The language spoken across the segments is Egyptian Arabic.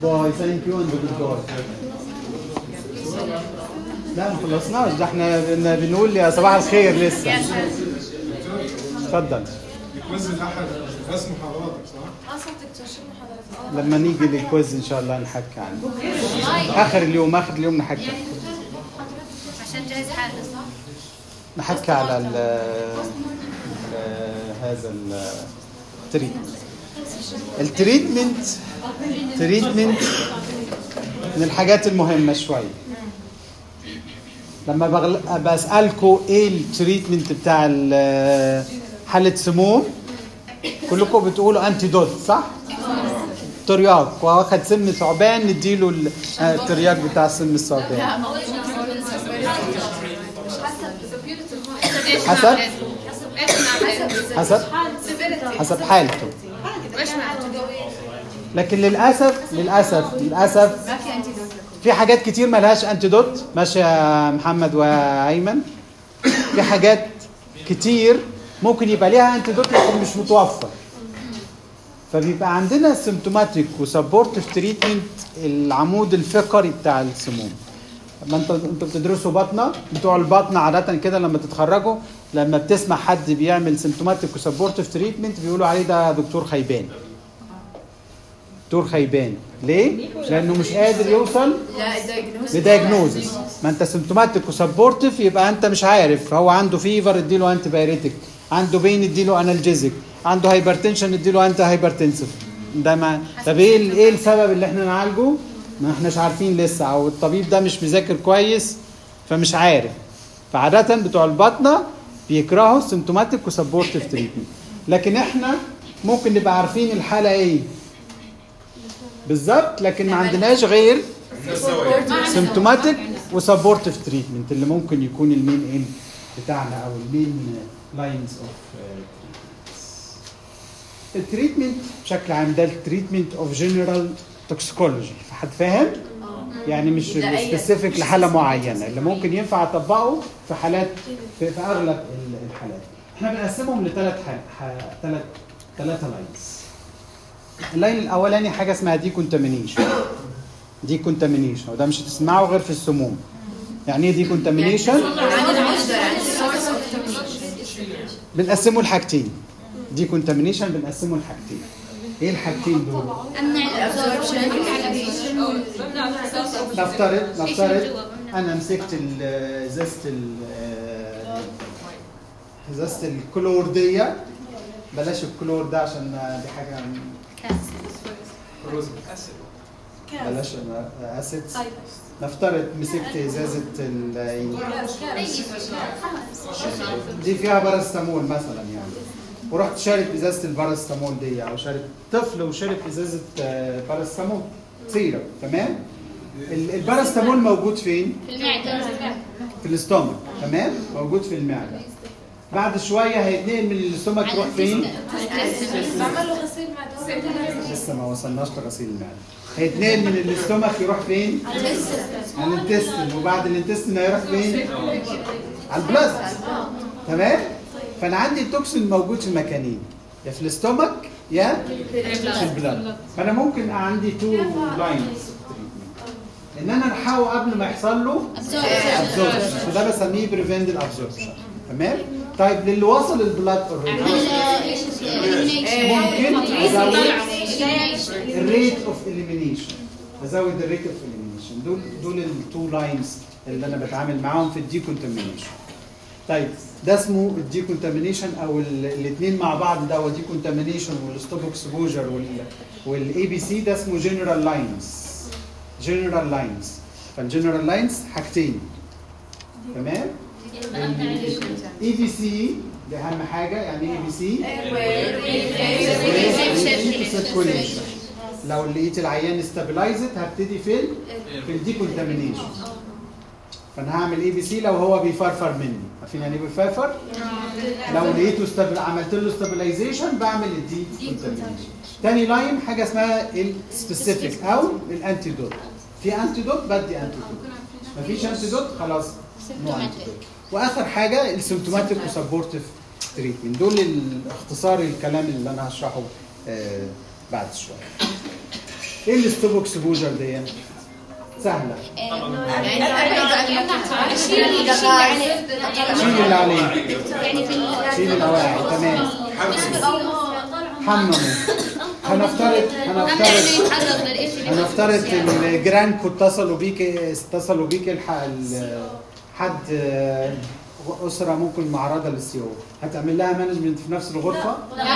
باي ثانك يو اند جود باي لا ما خلصناش ده احنا بن- بنقول يا صباح الخير لسه اتفضل الكويز الاحد رسم حضرتك صح؟ اصلا تكتشفوا حضرتك اه لما نيجي للكويز ان شاء الله نحكي عنه اخر اليوم اخر اليوم نحكي عشان جايز حاله صح؟ نحكي على ال ال- هذا التريتمنت التريتمنت تريتمنت من الحاجات المهمة شوية لما بغل... بسألكوا ايه التريتمنت بتاع ال- حالة سموم كلكم بتقولوا انتي دوت صح؟ ترياق واخد سم ثعبان نديله ال- آه، الترياق بتاع سم الثعبان حسب حسب حسب حالته لكن للاسف للاسف للاسف في حاجات كتير ملهاش انتيدوت ماشي يا محمد وايمن في حاجات كتير ممكن يبقى ليها انتيدوت لكن مش متوفر فبيبقى عندنا سيمتوماتيك وسبورتيف تريتمنت العمود الفقري بتاع السموم لما انتوا انتوا بتدرسوا باطنه بتوع الباطنه عاده كده لما تتخرجوا لما بتسمع حد بيعمل سيمتوماتيك وسبورتيف تريتمنت بيقولوا عليه ده دكتور خيبان دكتور خيبان ليه؟ لانه مش قادر يوصل لدايجنوزس ما انت سيمتوماتيك وسبورتيف يبقى انت مش عارف هو عنده فيفر اديله انتي بايريتك عنده بين اديله انالجيزك عنده هايبرتنشن اديله انتي هايبرتنسيف ده ما طب ايه ال- ايه السبب اللي احنا نعالجه؟ ما احناش عارفين لسه او الطبيب ده مش مذاكر كويس فمش عارف فعادة بتوع الباطنة بيكرهوا سيمتوماتيك وسبورتيف تريتمنت لكن احنا ممكن نبقى عارفين الحالة ايه بالظبط لكن ما عندناش غير سيمتوماتيك وسبورتيف تريتمنت اللي ممكن يكون المين ايم بتاعنا او المين لاينز اوف التريتمنت بشكل عام ده التريتمنت اوف جنرال توكسيكولوجي فحد فاهم؟ يعني مش سبيسيفيك لحاله معينه اللي ممكن ينفع اطبقه في حالات في, في اغلب ال- الحالات احنا بنقسمهم لثلاث ثلاث ثلاثه لاينز اللاين الاولاني حاجه اسمها دي كونتامينيشن دي كونتامينيشن وده مش هتسمعه غير في السموم يعني ايه دي كونتامينيشن بنقسمه لحاجتين دي كونتامينيشن بنقسمه لحاجتين ايه الحاجتين دول نفترض نفترض انا مسكت ال- ازازه ال- آه، ازازه الكلور دي بلاش الكلور ده عشان دي حاجه بلاش اسيد نفترض مسكت ازازه ال- دي فيها بارستامول مثلا يعني ورحت شارب ازازه البارستامول دي او شارب طفل وشرب ازازه آه، بارستامول سيرب تمام ال- البارستامول موجود فين؟ في الاستومك تمام موجود في المعده بعد شويه هيتنقل من الاستومك يروح فين؟ بعمل له غسيل معده لسه ما وصلناش لغسيل المعده هيتنقل من الاستومك يروح فين؟ على الانتستين وبعد الانتستين هيروح فين؟ على البلازما تمام؟ فانا عندي التوكسين موجود في مكانين يا في الاستومك يا في البلاد فانا ممكن عندي تو لاينز ان انا الحقه قبل ما يحصل له ابزوربشن فده بسميه بريفنتد ابزوربشن تمام؟ طيب للي وصل البلاد اوريدي ممكن ازود الريت اوف اليمينيشن ازود الريت اوف اليمينيشن دول دول التو لاينز اللي انا بتعامل معاهم في الديكونتامينيشن طيب ده اسمه الديكونتامينيشن او الاثنين مع بعض ده هو ديكونتامينيشن والستوب اكسبوجر والاي بي سي ده اسمه جنرال لاينز جنرال لاينز فالجنرال لاينز حاجتين تمام اي بي سي دي اهم حاجه يعني ايه بي سي circulation. لو لقيت العيان استابلايزد هبتدي في ال في الديكونتامينيشن فانا هعمل اي بي سي لو هو بيفرفر مني عارفين يعني ايه بيفرفر؟ لو لقيته استابل عملت له استابلايزيشن بعمل الدي كونتامينيشن تاني لاين حاجه اسمها السبيسيفيك او الانتيدوت في انتيدوت بدي انتيدوت مفيش انتيدوت خلاص نو انتيدوت واخر حاجه السيمتوماتيك وسبورتيف تريتمنت دول الاختصار الكلام اللي انا هشرحه آه بعد شويه ايه الستوب اكسبوجر دي سهله اشيل اشيل عليه شيل اللي عليه يعني في ال- شيل الاواعي تمام حمموا هنفترض هم هنفترض انه يتحرك للاشي هنفترض الجيرانكو اتصلوا بيك اتصلوا بيك الح... ال- حد آه، اسره ممكن معرضه للسيول هتعمل لها مانجمنت في نفس الغرفه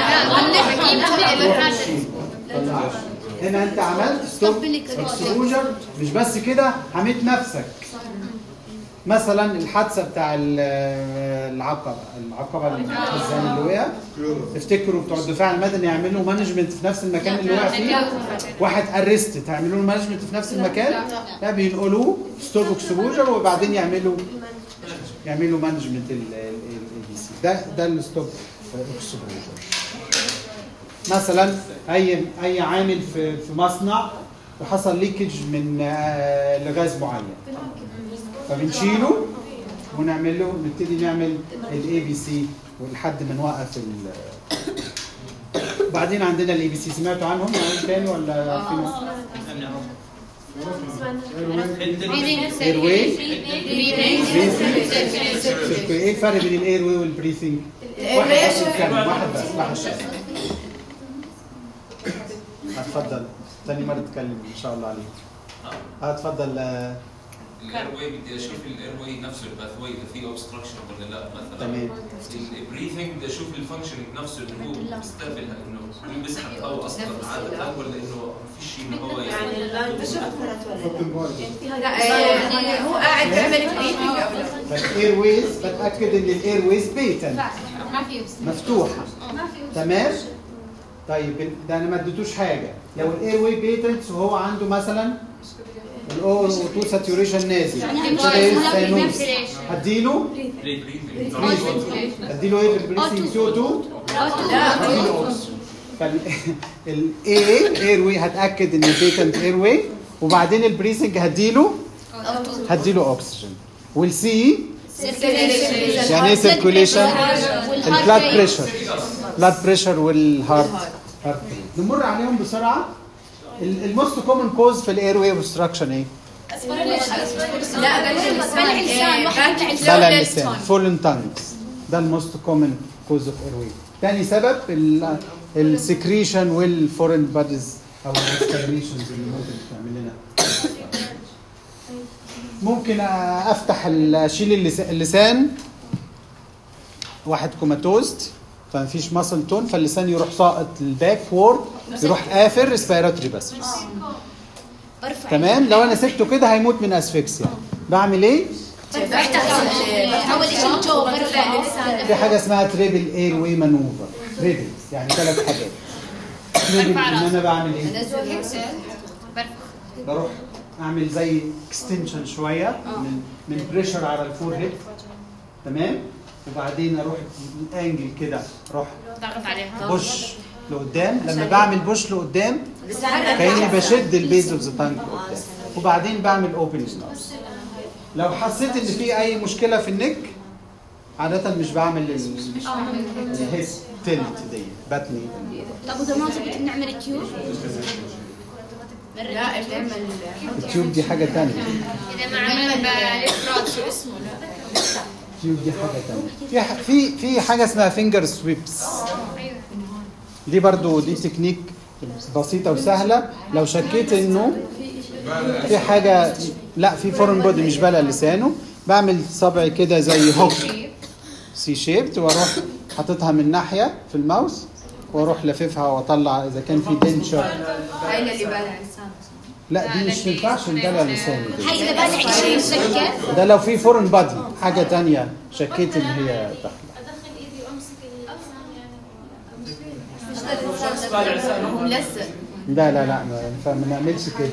تروح تشيل. طلعها. هنا انت عملت ستوب اكسبوجر مش بس كده حميت نفسك مثلا الحادثه بتاع ال- العقبه العقبه الحزام اللي وقع تفتكروا بتوع الدفاع المدني يعملوا مانجمنت في نفس المكان اللي وقع فيه واحد ارست هيعملوا له مانجمنت في نفس المكان لا بينقلوه ستوب اكسبوجر وبعدين يعملوا يعملوا مانجمنت الاي بي سي ده ده الستوب اكسبوجر مثلا اي اي عامل في في مصنع وحصل ليكج من آه، لغاز معين فبنشيله ونعمل له نبتدي نعمل الاي بي سي ولحد ما نوقف ال بعدين عندنا الاي بي سي سمعتوا عنهم نقول تاني ولا عارفينهم؟ اير واي ايه الفرق بين الاير واي والبريثنج؟ واحد بس يتكلم واحد بس واحد بس اتفضل ثاني مرة تتكلم ان شاء الله عليك اه اتفضل آه، الاير واي بدي اشوف الاير واي نفسه الباث واي اذا في اوبستراكشن ولا لا مثلا تمام البريثنج بدي اشوف الفانكشن نفسه اللي هو بيستقبل انه هو بيسحب هواء اصلا عاده ولا انه ما فيش شيء انه هو يعني اللاين بشوف لا يعني هو قاعد بيعمل بريفنج او لا فالاير ويز بتاكد ان الاير ويز بيتن ما في مفتوحه تمام طيب ده انا ما اديتوش حاجه لو الاير واي بيتنت وهو عنده مثلا الاو 2 ساتوريشن نازل كده ايه ساينوز هديله بريثنج هديله ايه في البريثنج سي او 2 هديله اوكسجين فالاي اير واي هتاكد ان البيتنت اير واي وبعدين البريثنج هديله هديله اوكسجين والسي يعني ايه سيركوليشن البلاد بريشر بلاد بريشر والهارت هارت ريت. نمر عليهم بسرعه الموست كومن كوز في الاير واي اوبستراكشن ايه؟ لا بلع اللسان واحد بلع بلع اللسان فولن تانجز ده الموست كومن كوز اوف اير واي تاني سبب السكريشن والفورين باديز او الاسكريشنز اللي ممكن تعمل لنا ممكن افتح ال- اشيل اللس- اللسان واحد كوماتوزد فمفيش ماسل تون فاللسان يروح ساقط الباك وورد يروح قافل ريسبيراتوري بس تمام لو انا سبته كده هيموت من اسفكسيا بعمل ايه؟ اول شيء جو برفع اللسان في حاجه اسمها تريبل اير واي مانوفر تريبل يعني ثلاث حاجات تريبل ان انا بعمل ايه؟ برفع بروح اعمل زي اكستنشن شويه من من بريشر على الفور هيد تمام وبعدين اروح انجل كده اروح ضغط عليها بوش لقدام لما بعمل بوش لقدام كاني بشد البيز اوف ذا تانك لقدام وبعدين بعمل اوبن ستارز لو حسيت ان في اي مشكله في النك عاده مش بعمل الهيد تلت دي بتني طب واذا ما زبط بنعمل تيوب لا بتعمل التيوب دي حاجه ثانيه اذا ما عملنا بالافراد شو اسمه التيوب دي حاجه ثانيه في ح- في في حاجه اسمها فينجر سويبس دي برضو دي تكنيك بسيطه وسهله لو شكيت انه في حاجه لا في فورن بودي مش بلع لسانه بعمل صبعي كده زي هوك سي شيبت واروح حاططها من ناحيه في الماوس واروح لففها واطلع اذا كان في دنشر هاي اللي بالع لسانه لا دي مش تنفعش نبلع لسانه دي. هاي اذا بالع شيء مسكر ده لو في فورن بادي حاجه تانية شكيت ان هي داخله ادخل ايدي وامسك الاقسام هو ملزق لا لا لا ما فما نعملش كده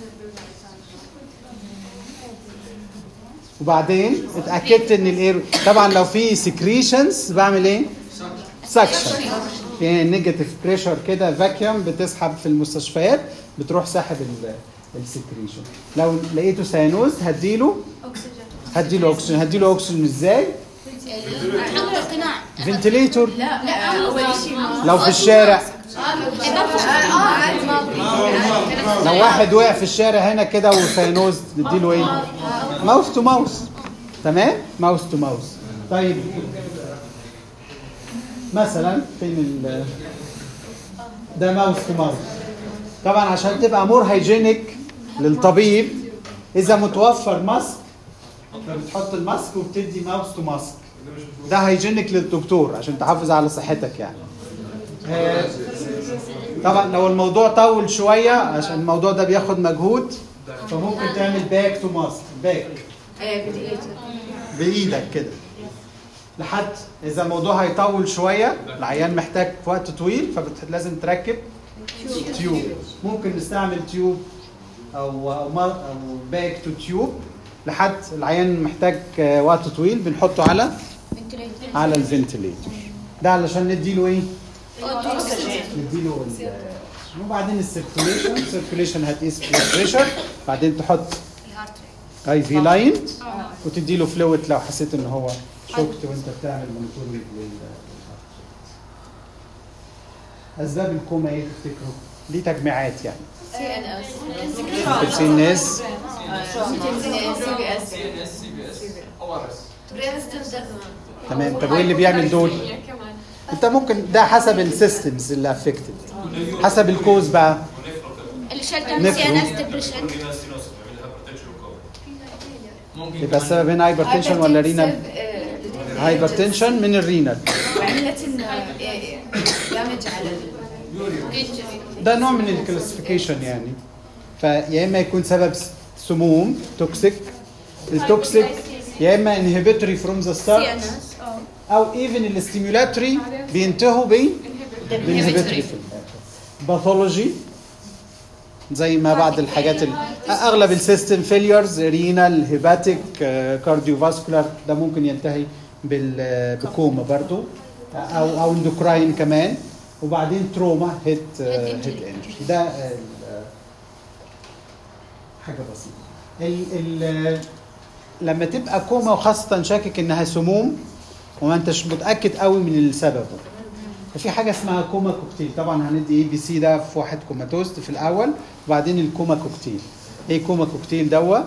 وبعدين اتاكدت ان الاير طبعا لو في سكريشنز بعمل ايه؟ سكشن في نيجاتيف بريشر كده فاكيوم بتسحب في المستشفيات بتروح ساحب السكريشن لو لقيته سيانوز هديله هديله اكسجين هديله اكسجين ازاي؟ عمر القناع فنتليتور لا لا اول شيء لو في الشارع اه عادي لو واحد وقع في الشارع هنا كده وساينوز نديله ايه؟ ماوس تو ماوس تمام؟ ماوس تو ماوس طيب مثلا فين ال ده ماوس تو ماوس طبعا عشان تبقى مور هيجينيك للطبيب اذا متوفر ماسك فبتحط الماسك وبتدي ماوس تو ماسك ده هيجينيك للدكتور عشان تحافظ على صحتك يعني آه، طبعا لو الموضوع طول شويه عشان الموضوع ده بياخد مجهود فممكن تعمل باك تو ماسك باك ايه بدقيقة بايدك كده لحد اذا الموضوع هيطول شويه العيان محتاج في وقت طويل فلازم تركب تيوب ممكن نستعمل تيوب او او ما- او باك تو تيوب لحد العيان محتاج آه، وقت طويل بنحطه على على الفنتليتر ده علشان نديله ايه؟ نديله ال- وبعدين السيركوليشن السيركوليشن هتقيس بريشر بعدين تحط اي في لاين وتدي له فلويد لو حسيت ان هو شوكت وانت بتعمل مونيتورنج لل اسباب الكوما ايه تفتكروا؟ دي تجميعات يعني سي ان اس ممكن سي الناس سي بي اس سي ان اس سي بي اس او ار اس تمام طب وايه اللي بيعمل دول؟ انت ممكن ده حسب السيستمز اللي افكتد حسب الكوز بقى اللي شلتها نفرو. سي ان اس ديبريشن ممكن ناس سينوس بيعمل هايبرتنشن وكوما يبقى السبب هنا هايبرتنشن ولا رينال؟ هايبرتنشن من الرينال وعملت دامج على ال- ده نوع من الكلاسيفيكيشن يعني فيا اما يكون سبب سموم توكسيك التوكسيك يا اما انهبيتوري فروم ذا سي ان ستارت اس او ايفن الاستيمولاتوري بينتهوا ب بالانهبيتوري في الاخر باثولوجي زي ما بعض الحاجات ال- اغلب السيستم فيليرز رينال هيباتيك كارديوفاسكولار ده ممكن ينتهي بال- بكوما برضو او او اندوكراين كمان وبعدين تروما هيت هيت انجري ده ال- حاجه بسيطه ال ال لما تبقى كوما وخاصه شاكك انها سموم وما انتش متاكد قوي من السبب ففي حاجه اسمها كوما كوكتيل طبعا هندي اي بي سي ده في واحد كوماتوست في الاول وبعدين الكوما كوكتيل ايه كوما كوكتيل دوا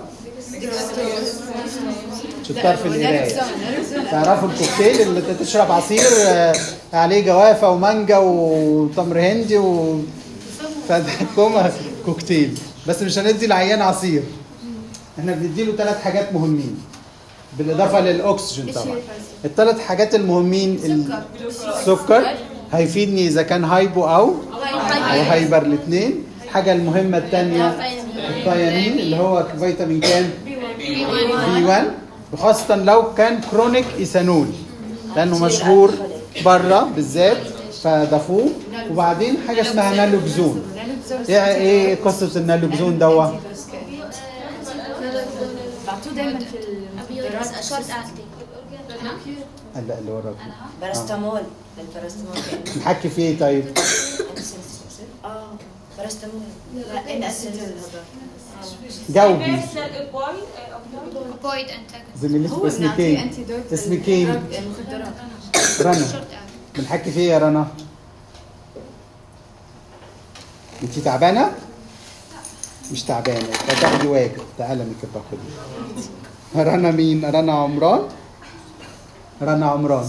شطار في القرايه تعرفوا الكوكتيل اللي انت تشرب عصير آه، عليه جوافه ومانجا وتمر هندي و فده كوما كوكتيل بس مش هندي العيان عصير احنا بنديله ثلاث حاجات مهمين بالاضافه للاكسجين طبعا الثلاث حاجات المهمين السكر هيفيدني اذا كان هايبو او او هايبر الاثنين الحاجه المهمه الثانيه الثيانين اللي هو فيتامين كام بي 1 وخاصه لو كان كرونيك ايثانول لانه مشهور بره بالذات فضافوه وبعدين حاجه اسمها نالوكزون ايه ايه قصه النالوكزون دوا بعطوه دايما في المخدرات شورت اكتنج لا اللي وراك باراستامول الباراستامول نحكي في ايه طيب اه باراستامول لا ان اسيتيل هذا جاوبي بويد انتاجون زميلتك هو اسمك بنعطيه ايه انتي دوت اسمك ايه المخدرات رنا بنحكي في ايه يا رنا انت تعبانه مش تعبانه فتاخدي واجب ده قلمك باخدي رنا مين رنا عمران رنا عمران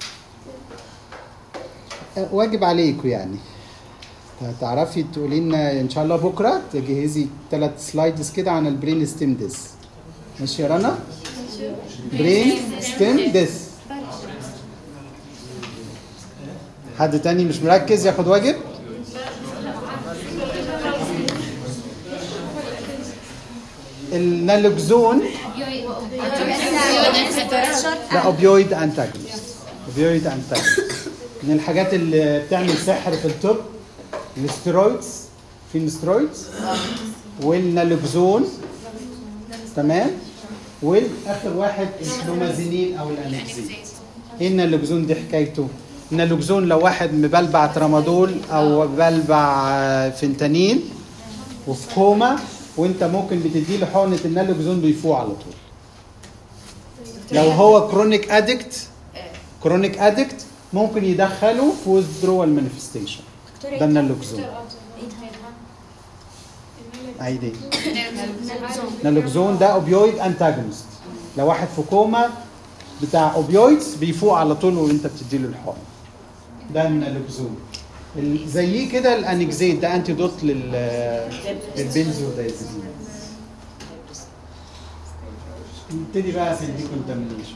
أه، واجب عليكم يعني تعرفي تقولي لنا ان شاء الله بكره تجهزي ثلاث سلايدز كده عن البرين ستيم ديس ماشي يا رنا برين ستيم ديس حد تاني مش مركز ياخد واجب النالوكزون ده اوبيويد انتاجونست اوبيويد انتاجونست من الحاجات اللي بتعمل سحر في الطب الاسترويدز في الاسترويدز والنالوكزون تمام والاخر واحد الفلومازينين او الانكزين ايه النالوكزون دي حكايته النالوكزون لو واحد مبلبع ترامادول او مبلبع آه، فنتانين وفي كوما وانت ممكن بتدي له حقنه النالوكزون بيفوق على طول لو هو كرونيك ادكت كرونيك ادكت ممكن يدخله في withdrawal manifestation ده النالوكزون عيدين نالوكزون ده اوبيويد انتاجونست لو واحد في كوما بتاع اوبيويدز بيفوق على طول وانت بتديله الحقن ده النالوكزون ال- زيه كده الانكزيت ده انتي دوت لل للبنزودايزيبين نبتدي بقى في الديكونتامينيشن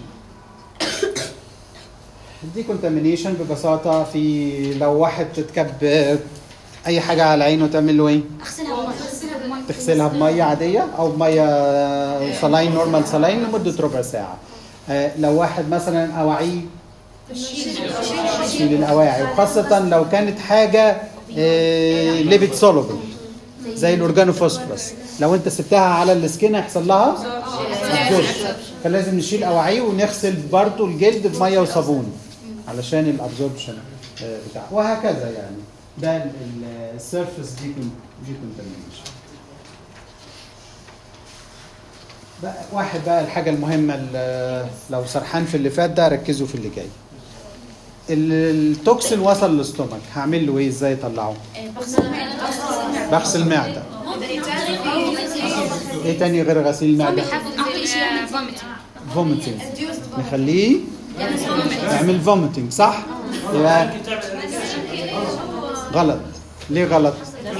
الديكونتامينيشن ببساطة في لو واحد تتكب أي حاجة على عينه تعمل له إيه؟ اغسلها بمي تغسلها بميه عاديه او بميه صلاين نورمال صلاين لمده ربع ساعه آه، لو واحد مثلا اواعيه تشيل الاواعي وخاصه لو كانت حاجه ليبيد سولوبل زي الاورجانوفوسفورس لو انت سبتها على السكين هيحصل لها absorption. فلازم نشيل اواعيه ونغسل برضو الجلد بميه وصابون علشان الابزوربشن بتاعه وهكذا يعني ده السيرفيس ديكونتامينيشن بقى واحد بقى الحاجة المهمة اللي لو سرحان في اللي فات ده ركزوا في اللي جاي ال- التوكسين وصل للاستومك هعمل له ايه ازاي اطلعه بغسل معدة ايه تاني غير غسيل المعدة اعطي شيء يعمل فوميتنج فوميتنج نخليه يعمل فوميتنج صح يبقى غلط ليه غلط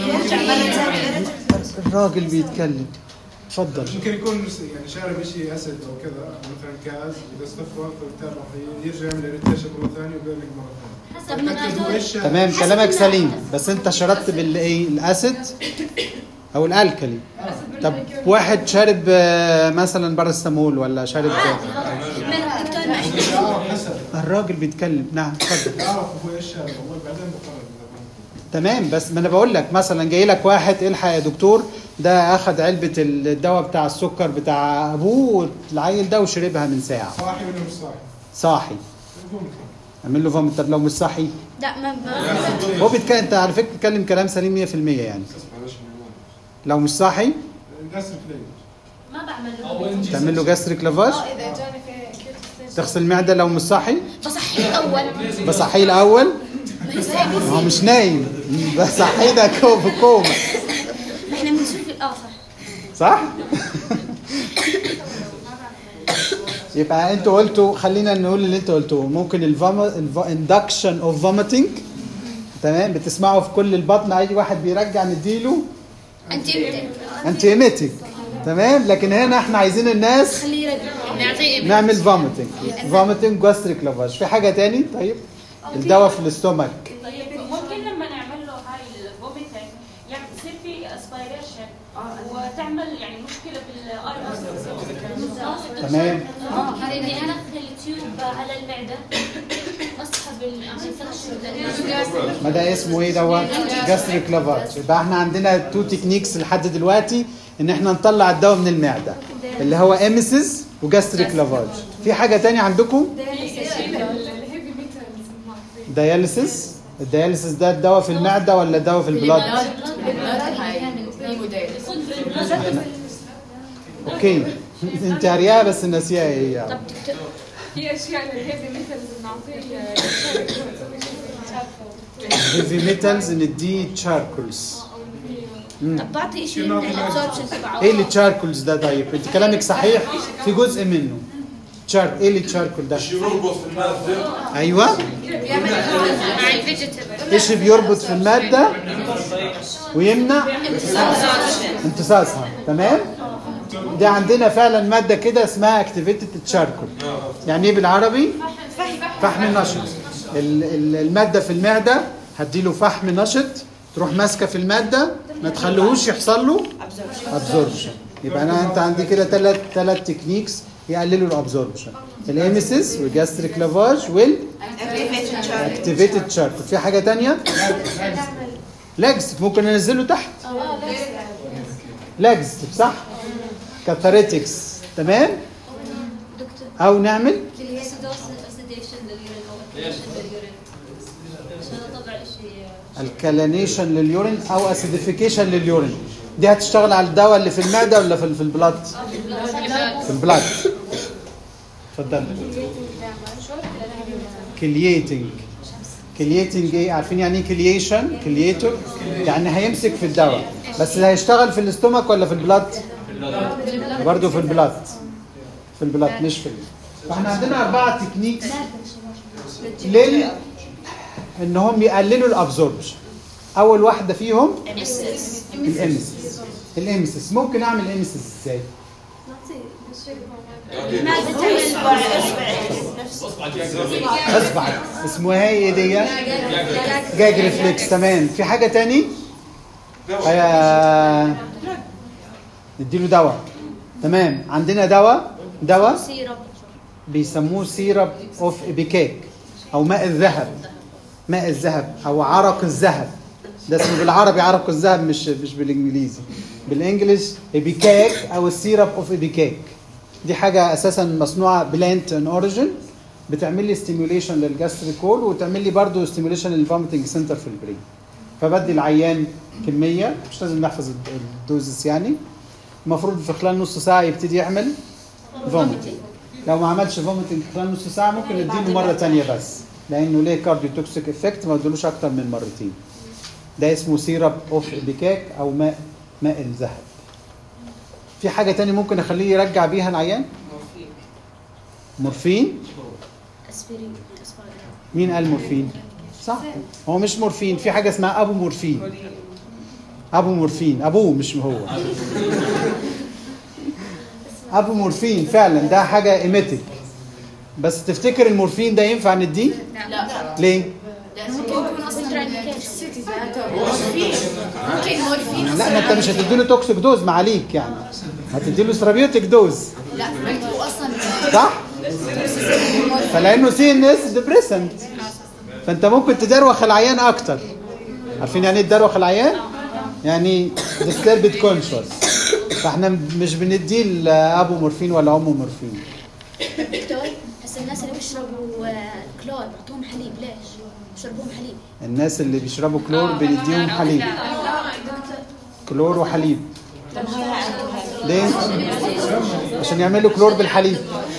الراجل بيتكلم اتفضل ممكن يكون يعني شارب شيء اسد او كذا مثلا كاز اذا استفرغ فبالتالي راح يرجع يعمل اريتيشن مره ثانيه ويبلغ مره ثانيه نتاكد هو ايش شارب. تمام كلامك سليم بس انت شربت بالايه الاسيد او الالكلي طب واحد شارب آه، مثلا بارستامول ولا شارب دكتور معلش يعرف حسب الراجل بيتكلم نعم اتفضل يعرف هو ايش شارب اول بعدين بقرر إذا كان. تمام بس ما انا بقول لك مثلا جاي لك واحد الحق يا دكتور ده اخذ علبه الدواء بتاع السكر بتاع ابوه والعيل ده وشربها من ساعه صاحي ولا مش صاحي؟ صاحي ممكن اعمل له فوميت طب لو مش صحي لا ما ما- هو بيتكلم انت على فكره بتتكلم كلام سليم 100% يعني لو مش صاحي قصر فليج ما بعمل له تعمل له جاستريك لافاج اذا جاني في كيوت تغسل المعده لو مش صاحي بصحي الاول بصحيه الاول ما هو مش نايم بصحيه ده كو في كوما ما احنا بنشوف اه صح صح يبقى انتوا قلتوا خلينا نقول اللي انتوا قلتوه ممكن الاندكشن اوف فوميتنج تمام بتسمعوا في كل البطن اي واحد بيرجع نديله انت انتي ايميتيك تمام لكن هنا احنا عايزين الناس خليه يرجع نعطيه نعمل فوميتنج فوميتنج جاستريك لافاج في حاجه تاني طيب الدواء في الاستومك طيب ممكن لما نعمل له هاي الفوميتنج يعني يصير في اسبيريشن وتعمل يعني مشكله بالاي تمام اني انا ادخل التيوب على المعده اسحب ال ما ده اسمه ايه دوت جاستريك لافاج يبقى احنا عندنا تو تكنيكس لحد دلوقتي ان احنا نطلع الدواء من المعده اللي هو اميسيس وجاستريك لافاج في حاجه تانية عندكم دياليسيس الدياليسيس ده الدواء في المعده ولا الدواء في البلاد اوكي انت قاريها بس ناسيها ايه يعني. في اشياء للهيفي ميتالز بنعطيه هيفي ميتالز ندي تشاركولز طب بعطي شيء من الابسوربشن تبعه ايه اللي تشاركولز ده طيب انت كلامك صحيح في جزء منه تشارك ايه اللي تشاركول ده يربط في المادة ايوه مع الفيجيتابل ايش بيربط في الماده ويمنع امتصاصها تمام دي عندنا فعلا ماده كده اسمها اكتيفيتد تشاركول يعني ايه بالعربي فحم نشط ال- ال- الماده في المعده هديله فحم نشط تروح ماسكه في الماده ما تخليهوش يحصل له ابزوربشن يبقى انا انت عندي كده ثلاث ثلاث تكنيكس يقللوا الابزوربشن الاميسيس والجاستريك لافاج والاكتيفيتد تشاركول في حاجه تانية لاجز ممكن انزله تحت لاجز صح كاثاريتكس تمام دكتور او نعمل اللي هي سيدوس سيديشن لليورين او اديشن لليورين عشان طبعا شيء الكلانيشن لليورين او اسيديفيكيشن لليورين دي هتشتغل على الدواء اللي في المعده ولا في في البلاد في البلاد اتفضل كلييتنج كليتنج ايه عارفين يعني ايه كليشن كليتور يعني هيمسك في الدواء بس هيشتغل في الاستومك ولا في البلاد برضه في البلاد في البلاد مش في ال- فاحنا عندنا اربعه تكنيكس لل انهم يقللوا الابزوربشن اول واحده فيهم الامسس الامسس ممكن اعمل امسس ازاي اصبع اسمها ايه دي جاج ريفلكس تمام في حاجه تاني آه، نديله دواء تمام عندنا دواء دواء سيرب بيسموه سيرب اوف ابيكاك او ماء الذهب ماء الذهب او عرق الذهب ده اسمه بالعربي عرق الذهب مش مش بالانجليزي بالانجلش ابيكاك او السيرب اوف ابيكاك دي حاجه اساسا مصنوعه بلانت ان اوريجن بتعمل لي ستيميوليشن للجاستريكول وتعمل لي برضه ستيميوليشن للفوميتنج سنتر في البرين فبدي العيان كميه مش لازم نحفظ الدوزس يعني المفروض في خلال نص ساعه يبتدي يعمل فوميتنج لو ما عملش فوميتنج خلال نص ساعه ممكن نديله مره تانية بس لانه ليه كارديو توكسيك افكت ما ادلوش اكتر من مرتين ده اسمه سيرب اوف ابيكاك او ماء ماء الذهب في حاجه تاني ممكن اخليه يرجع بيها العيان مورفين اسبرين مين قال مورفين صح هو مش مورفين في حاجه اسمها ابو مورفين ابو مورفين ابوه مش هو ابو مورفين فعلا ده حاجه ايميتك بس تفتكر المورفين ده ينفع نديه لا ليه لانه ممكن يكون اصلا ممكن مورفين لا ما انت مش هتديله توكسيك دوز معاليك يعني هتديله ثيرابيوتيك دوز لا هو اصلا صح فلانه سي ان اس ديبريسنت فانت ممكن تدروخ العيان اكتر عارفين يعني ايه تدروخ العيان يعني disturbed conscious فاحنا مش بنديه لابو مورفين ولا امه مورفين دكتور هسه الناس اللي بيشربوا آه، كلور بعطوهم حليب ليش؟ يشربوهم حليب الناس اللي بيشربوا كلور بنديهم حليب كلور وحليب ليه؟ عشان يعملوا كلور بالحليب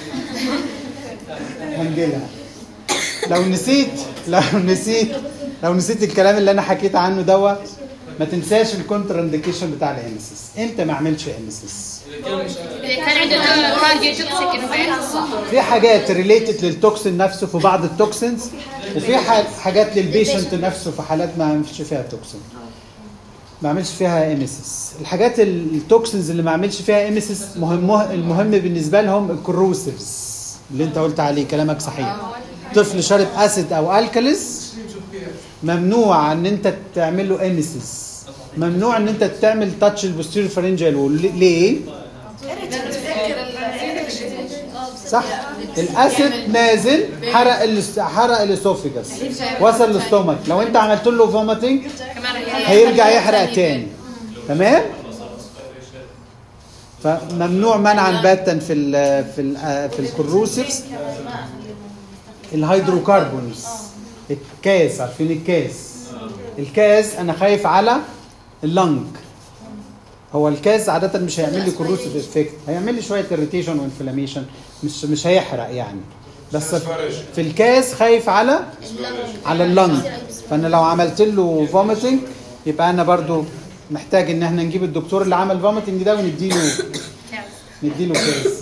هنجيلها لو نسيت لو نسيت لو نسيت الكلام اللي انا حكيت عنه دوت ما تنساش الكونتر انديكيشن بتاع الانسس امتى ما اعملش انسس اذا كان عندنا كارديو توكسيك انفكت في حاجات ريليتد للتوكسين نفسه في بعض التوكسينز وفي ح- حاجات للبيشنت نفسه في حالات ما عملش فيها توكسين ما عملش فيها اميسيس الحاجات التوكسينز اللي ما عملش فيها اميسيس مهم المهم بالنسبه لهم الكروسيفز اللي انت قلت عليه كلامك صحيح طفل شارب اسيد او الكاليز ممنوع ان انت تعمل له اميسيس ممنوع ان انت تعمل تاتش البوستيريور فارنجال وول ليه؟ صح الاسيد نازل حرق الاس- حرق الاسوفيجاس وصل للستومك لو انت عملت له فوميتنج هيرجع يحرق تاني تمام فممنوع منعا باتا في ال في ال في الكروسيفز الهيدروكربونز الكاس عارفين الكاس الكاس انا خايف على اللنج هو الكاس عادة مش هيعمل لي كروسيف افكت هيعمل لي شوية اريتيشن وانفلاميشن مش مش هيحرق يعني بس في الكاس خايف على على اللنج فانا لو عملت له فوميتنج يبقى انا برضو محتاج ان احنا نجيب الدكتور اللي عمل فوميتنج ده ونديله نديله كاس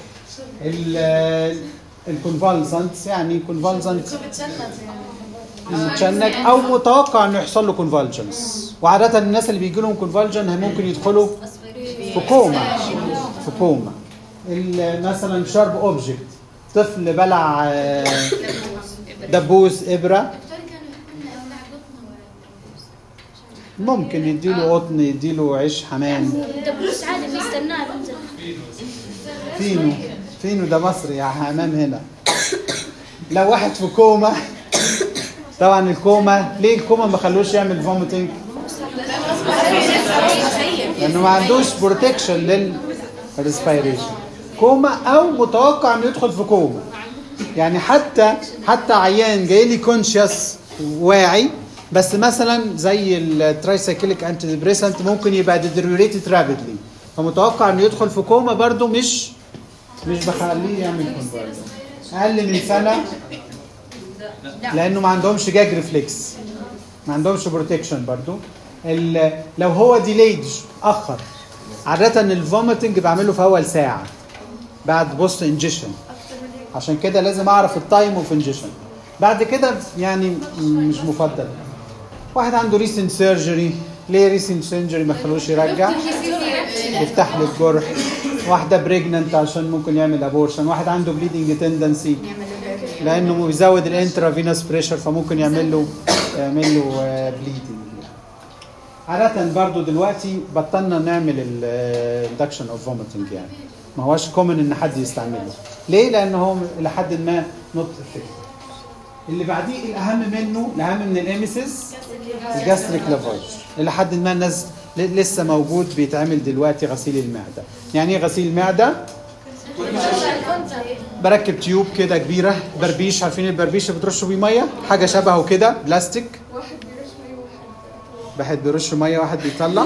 الكونفالسنت يعني كونفالسنت متشنج او متوقع انه يحصل له كونفالجنس وعاده الناس اللي بيجي لهم كونفالجن ممكن يدخلوا في كوما في كوما ال- مثلا شارب اوبجكت طفل بلع آه، دبوس ابره ممكن يديله قطن يديله عيش حمام دبوس عادي بيستناه بنزل فينو فينو ده مصري يا حمام هنا لو واحد في كوما طبعا الكوما ليه الكوما ما خلوش يعمل فوميتنج لانه ما عندوش بروتكشن للريسبيريشن كوما او متوقع انه يدخل في كوما يعني حتى حتى عيان جاي لي كونشيوس واعي بس مثلا زي الترايسايكليك انتي ديبريسنت ممكن يبقى ديتريوريتد رابيدلي فمتوقع انه يدخل في كوما برضو مش مش بخليه يعمل كونفرجن اقل من سنه لانه ما عندهمش جاج ريفلكس ما عندهمش بروتكشن برضو ال- لو هو ديليد اخر عاده الفوميتنج بعمله في اول ساعه بعد بوست انجيشن عشان كده لازم اعرف التايم اوف انجيشن بعد كده يعني مش مفضل واحد عنده ريسنت سيرجري ليه ريسنت سيرجري ما خلوش يرجع يفتح له الجرح واحده بريجننت عشان ممكن يعمل ابورشن واحد عنده بليدنج تندنسي لانه بيزود الانترافينوس بريشر فممكن يعمل له يعمل له بليدنج عادة برضو دلوقتي بطلنا نعمل الاندكشن اوف فوميتنج يعني ما هوش كومن ان حد يستعمله ليه؟ لانه هو الى حد ما نوت افكتيف اللي بعديه الاهم منه الاهم من الاميسيس الجاستريك لافاج الى حد ما الناس ل- لسه موجود بيتعمل دلوقتي غسيل المعده يعني ايه غسيل المعده بركب تيوب كده كبيره بربيش عارفين البربيش اللي بترشوا بيه ميه حاجه شبهه كده بلاستيك واحد بيرش مي واحد واحد بيرش ميه واحد بيطلع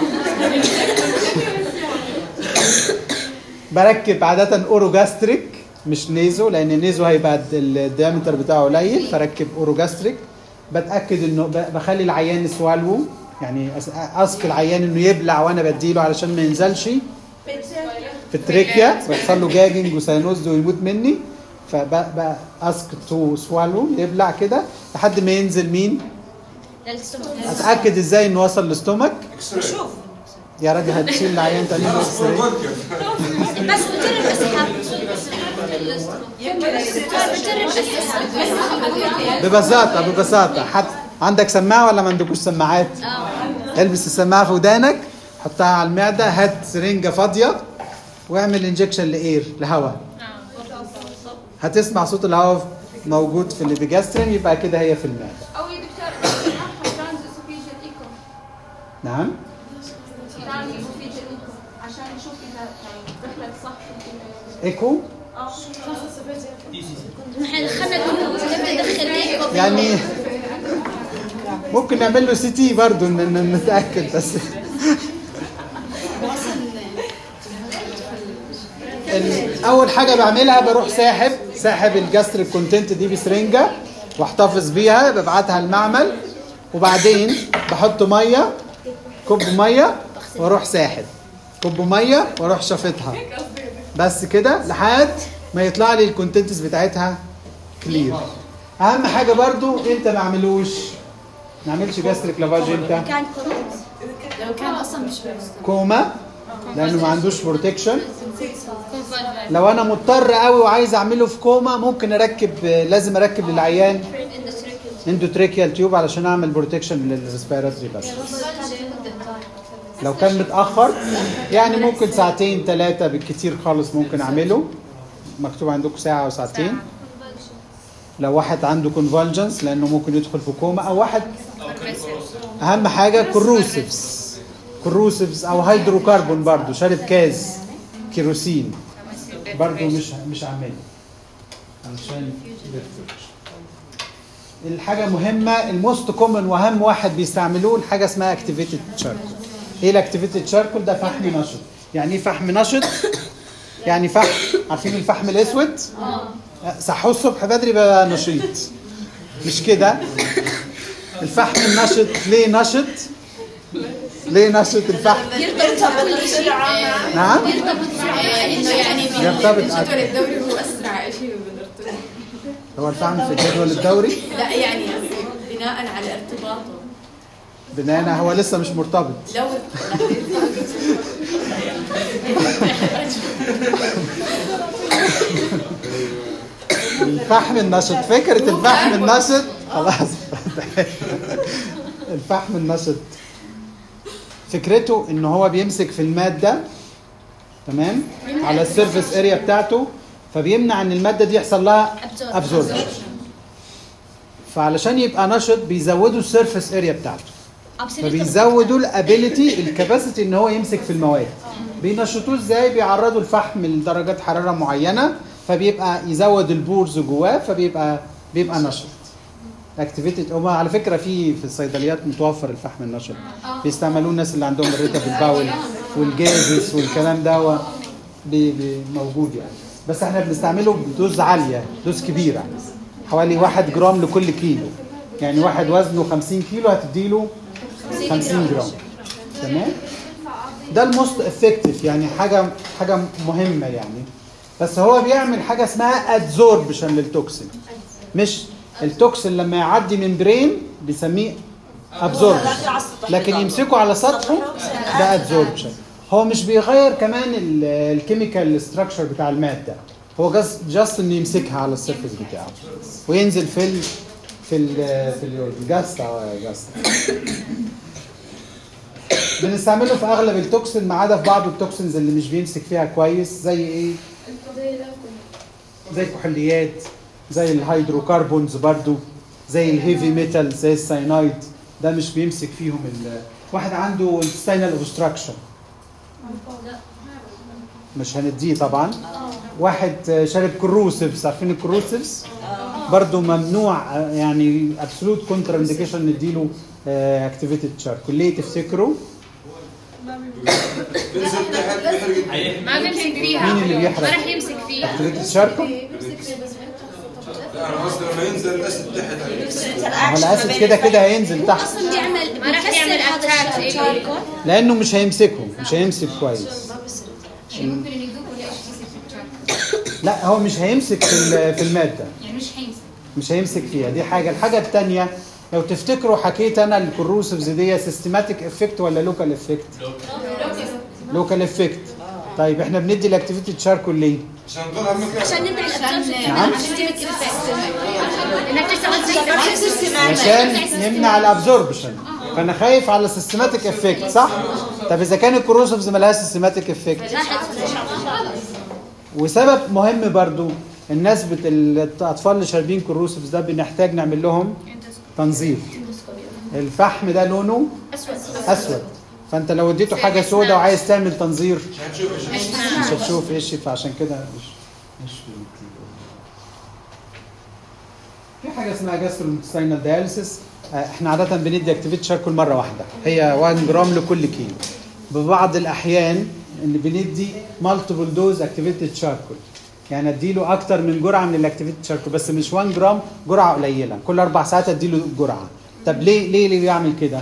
بركب عادة اوروجاستريك مش نيزو لان النيزو هيبقى الديامتر بتاعه قليل فركب اوروجاستريك بتاكد انه ب- بخلي العيان يسوالو يعني أس- اسك العيان انه يبلع وانا بديله علشان ما ينزلش في التريكيا بيحصل له جاجنج وساينوز ويموت مني فاسك تو سوالو يبلع كده لحد ما ينزل مين اتاكد ازاي انه وصل للاستومك شوف يا راجل هتشيل العيان تاني بس بس بجرب اسحب بجرب اسحب ببساطه ببساطه حت عندك سماعه ولا ما عندكوش سماعات؟ البس السماعه في ودانك حطها على المعده هات سرنجه فاضيه واعمل انجكشن لاير لهواء هتسمع صوت الهواء موجود في الابيجاسترين يبقى كده هي في المعده او يا دكتور اسمعها ترانز اسوفيجيال ايكو نعم ترانز اسوفيجيال ايكو عشان نشوف اذا يعني دخلت صح في ال- ايكو اه خلنا نبدا ندخل ايكو يعني ممكن نعمل له سي تي برضه ن- ن- نتاكد بس ال- اول حاجه بعملها بروح ساحب ساحب الجاستريك كونتنت دي بسرنجه واحتفظ بيها ببعتها المعمل وبعدين بحط ميه كوب ميه واروح ساحب كوب ميه واروح شافطها بس كده لحد ما يطلع لي الكونتنتس بتاعتها كلير اهم حاجه برضو انت ما اعملوش ما نعملش جاستريك لافاج امتى كان لو كان اصلا مش بيستخدم كوما لانه ما عندوش بروتكشن لو انا مضطر قوي وعايز اعمله في كوما ممكن اركب لازم اركب للعيان اندوتريكيال تيوب علشان اعمل بروتكشن للريسبيراتوري بس لو كان متاخر يعني ممكن ساعتين ثلاثه بالكتير خالص ممكن اعمله مكتوب عندكم ساعه او ساعتين لو واحد عنده كونفولجنس لانه ممكن يدخل في كوما او واحد اهم حاجه كروسيفز كروسيفز او هيدروكربون برضو شارب كاز كيروسين برضو مش مش عامله علشان الحاجة مهمة الموست كومن واهم واحد بيستعملوه الحاجة اسمها اكتيفيتد تشاركول ايه الاكتيفيتد تشاركول ده فحم نشط يعني ايه فحم نشط يعني فحم عارفين الفحم الاسود صحوا الصبح بدري بقى نشيط مش كده الفحم النشط ليه نشط ليه نشط الفحم يرتبط بسرعه نعم انه يعني يرتبط الجدول الدوري هو اسرع شيء بالارتباط هو الفحم في الجدول الدوري لا يعني قصدي بناء على ارتباطه بناء هو لسه مش مرتبط لو رح يرتبط الفحم النشط فكرة الفحم النشط خلاص الفحم النشط فكرته ان هو بيمسك في المادة تمام على السيرفيس اريا بتاعته فبيمنع ان المادة دي يحصل لها ابزوربشن فعلشان يبقى نشط بيزودوا السيرفيس اريا بتاعته فبيزودوا الابيليتي الكباسيتي ان هو يمسك في المواد بينشطوه ازاي بيعرضوا الفحم لدرجات حراره معينه فبيبقى يزود البورز جواه فبيبقى بيبقى نشط اكتيفيتد هما على فكره في في الصيدليات متوفر الفحم النشط بيستعملوه الناس اللي عندهم الريتا في الباول والجازس والكلام ده هو بي- بي- موجود يعني بس احنا بنستعمله بدوز عاليه دوز كبيره حوالي 1 جرام لكل كيلو يعني واحد وزنه 50 كيلو هتديله 50 جرام تمام ده الموست افكتيف يعني حاجه حاجه مهمه يعني بس هو بيعمل حاجه اسمها ادزوربشن للتوكسين مش التوكسين لما يعدي من برين بيسميه ابزوربشن لكن يمسكه على سطحه ده ادزوربشن هو مش بيغير كمان الكيميكال ستراكشر بتاع الماده هو جاست جاست انه يمسكها على السيرفيس بتاعه وينزل في ال في ال في الجاست او جاست بنستعمله في اغلب التوكسين ما عدا في بعض التوكسينز اللي مش بيمسك فيها كويس زي ايه؟ زي الكحوليات زي الهيدروكربونز برضو زي الهيفي ميتال زي الساينايد ده مش بيمسك فيهم ال... واحد عنده intestinal obstruction مش هنديه طبعا واحد شارب كروسيفز عارفين الكروسيفز برضو ممنوع يعني ابسولوت كونترا انديكيشن نديله اكتيفيتد شاركول ليه تفتكروا؟ بينزل تحت بيحرق ما بيمسك فيها مين اللي ما بيحرق؟ راح يمسك فيها اكتيفيتد شاركول لا انا قصدي لما ينزل بس تحت هو الاسيد كده كده هينزل تحت اصلا بيعمل ما راح يعمل اتاك لانه مش هيمسكه مش هيمسك كويس ممكن يدوب ولا شيء لا هو مش هيمسك في ال- في الماده يعني مش حيمسك مش هيمسك فيها دي حاجه الحاجه الثانيه لو تفتكروا حكيت انا الكروسيفز دي سيستماتيك افكت ولا لوكال افكت لوكال افكت طيب احنا بندي الاكتيفيتي شاركول ليه عشان نضلها مكان عشان نمنع الابسوربشن نعم. انك تشتغل زي عشان نمنع الابزوربشن فانا خايف على سيستماتيك افكت صح طب اذا كان الكروسيفز ملهاش سيستماتيك افكت وسبب مهم برضو الناس بت... الاطفال اللي شاربين كروسيفز ده بنحتاج نعمل لهم تنظيف الفحم ده لونه اسود اسود فانت لو اديته حاجه سوداء وعايز تعمل تنظير هتشوف ايش مش هتشوف ايش فعشان كده مش مش في حاجه اسمها جاستروانتستينال دياليسيس احنا عاده بندي اكتيفيت شاركول مره واحده هي 1 جرام لكل كيلو ببعض الاحيان اللي بندي مالتيبل دوز اكتيفيتد شاركول يعني اديله اكتر من جرعه من الاكتيفيتد شاركول بس مش 1 جرام جرعه قليله كل اربع ساعات اديله جرعه طب ليه ليه ليه بيعمل كده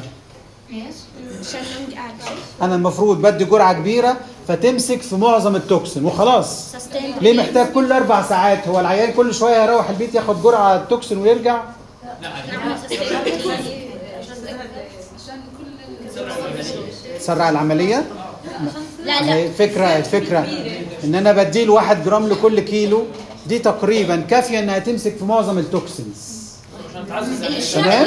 انا المفروض بدي جرعه كبيره فتمسك في معظم التوكسين وخلاص ليه محتاج كل اربع ساعات هو العيال كل شويه يروح البيت ياخد جرعه توكسين ويرجع تسرع العمليه لا هي الفكره الفكره ان انا بديله واحد جرام لكل كيلو دي تقريبا كافيه انها تمسك في معظم التوكسينز تمام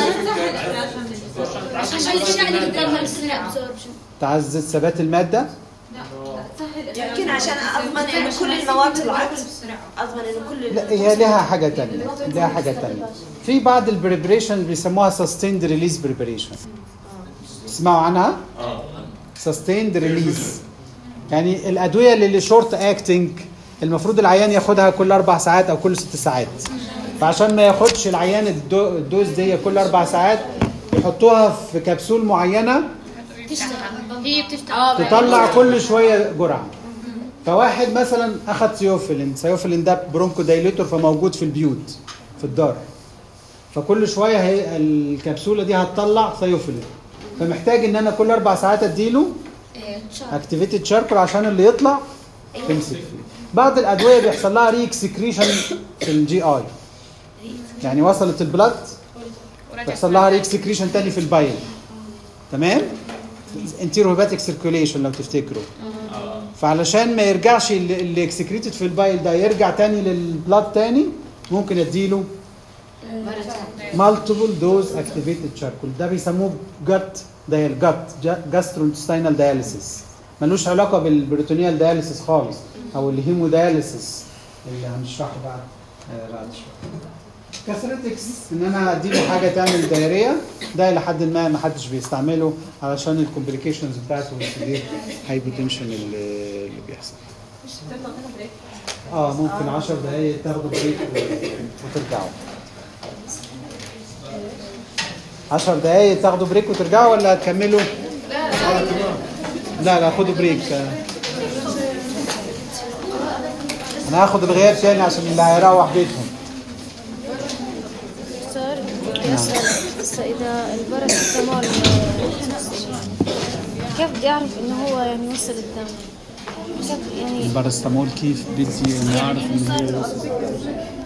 عشان الاشياء اللي قدامها بتصير ابسوربشن تعزز ثبات الماده يمكن عشان اضمن انه كل المواد طلعت اضمن انه كل لا هي لها حاجه تانية لها حاجه تانية في بعض البريبريشن بيسموها سستيند ريليز بريبريشن تسمعوا عنها سستيند ريليز يعني الادويه اللي شورت اكتنج المفروض العيان ياخدها كل اربع ساعات او كل ست ساعات فعشان ما ياخدش العيان الدو- الدوز دي كل اربع ساعات يحطوها في كبسول معينه تشتغل هي بتشتغل تطلع كل شويه جرعه فواحد مثلا اخذ سيوفيلين سيوفيلين ده برونكو دايليتور فموجود في البيوت في الدار فكل شويه هي الكبسوله دي هتطلع سيوفيلين فمحتاج ان انا كل اربع ساعات اديله اكتيفيتد شاركول عشان اللي يطلع تمسك فيه بعض الادويه بيحصل لها ري اكسكريشن في الجي اي يعني وصلت البلد بيحصل لها ري اكسكريشن تاني في البايل تمام انتيرو هيباتيك سيركيوليشن لو تفتكروا فعلشان ما يرجعش اللي اللي اكسكريتد في البايل ده يرجع تاني للبلاد تاني ممكن اديله مالتيبل دوز اكتيفيتد شاركول ده بيسموه جت ده الجت جاسترونتستينال داياليسيس ملوش علاقه بالبروتونيال داياليسيس خالص او الهيمو داياليسيس اللي هنشرحه بقى آه، بعد شويه كاثريتكس ان انا اديله حاجه تعمل دايريه ده الى حد ما ما حدش بيستعمله علشان الكومبليكيشنز بتاعته والسيفير هايبوتنشن اللي اللي بيحصل اه ممكن 10 دقايق تاخدوا بريك و- وترجعوا 10 دقايق تاخدوا بريك وترجعوا ولا هتكملوا؟ لا لا خدوا بريك انا هاخد الغياب تاني عشان اللي هيروح بيتهم الباراسيتامول كيف بدي اعرف انه هو يعني وصل الدم كيف يعني البارستامول كيف بدي اني اعرف انه هو وصل